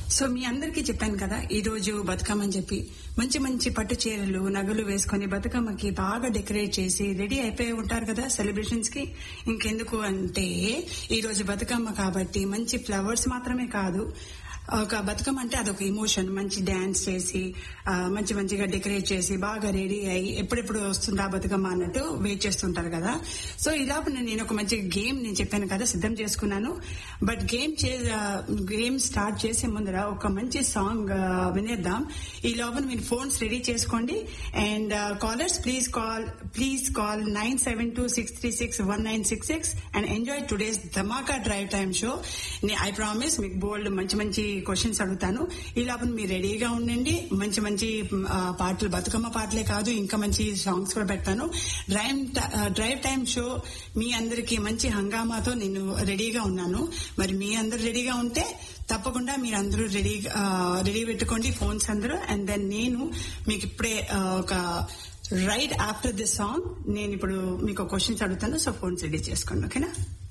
so మీ అందరికీ చెప్పాను కదా ఈ రోజు బతుకమ్మ అని చెప్పి మంచి మంచి పట్టు చీరలు నగలు వేసుకొని బతుకమ్మకి బాగా డెకరేట్ చేసి రెడీ అయిపోయి ఉంటారు కదా సెలబ్రేషన్స్ కి ఇంకెందుకు అంటే ఈ రోజు బతుకమ్మ కాబట్టి మంచి ఫ్లవర్స్ మాత్రమే కాదు ఒక బతుకమ్మ అంటే అదొక ఇమోషన్ మంచి డాన్స్ చేసి ఆ, మంచి మంచిగా డెకరేట్ చేసి బాగా రెడీ అయ్యి ఎప్పుడెప్పుడు వస్తుందా బతుకమ్మ అన్నట్టు వెయిట్ చేస్తుంటారు కదా సో ఇలా నేను ఒక మంచి గేమ్ నేను చెప్పాను కదా సిద్ధం చేసుకున్నాను బట్ గేమ్ గేమ్ స్టార్ట్ చేసే ముందర ఒక మంచి సాంగ్ వినేద్దాం ఈ లోపల మీరు ఫోన్స్ రెడీ చేసుకోండి and callers please call please call nine seven two six three six one nine six six and enjoy today's Dhamaka drive time show I promise మీకు బోల్డ్ మంచి మంచి క్వశ్చన్స్ అడుగుతాను ఈ లోపల మీరు రెడీగా ఉండండి మంచి మంచి ఆ, పాటలు బతుకమ్మ పాటలే కాదు ఇంకా మంచి సాంగ్స్ కూడా పెడతాను డ్రైవ్ డ్రైవ్ టైమ్ షో మీ అందరికి మంచి హంగామాతో నేను రెడీగా ఉన్నాను మరి మీ అందరు రెడీగా ఉంటే తప్పకుండా మీరు అందరూ రెడీ రెడీ పెట్టుకోండి ఫోన్స్ అందరూ అండ్ దెన్ నేను మీకు ఇప్పుడే ఆ, ఒక రైట్ ఆఫ్టర్ దిస్ సాంగ్ నేను ఇప్పుడు మీకు క్వశ్చన్స్ అడుగుతాను సో ఫోన్స్ రెడీ చేసుకోండి ఓకేనా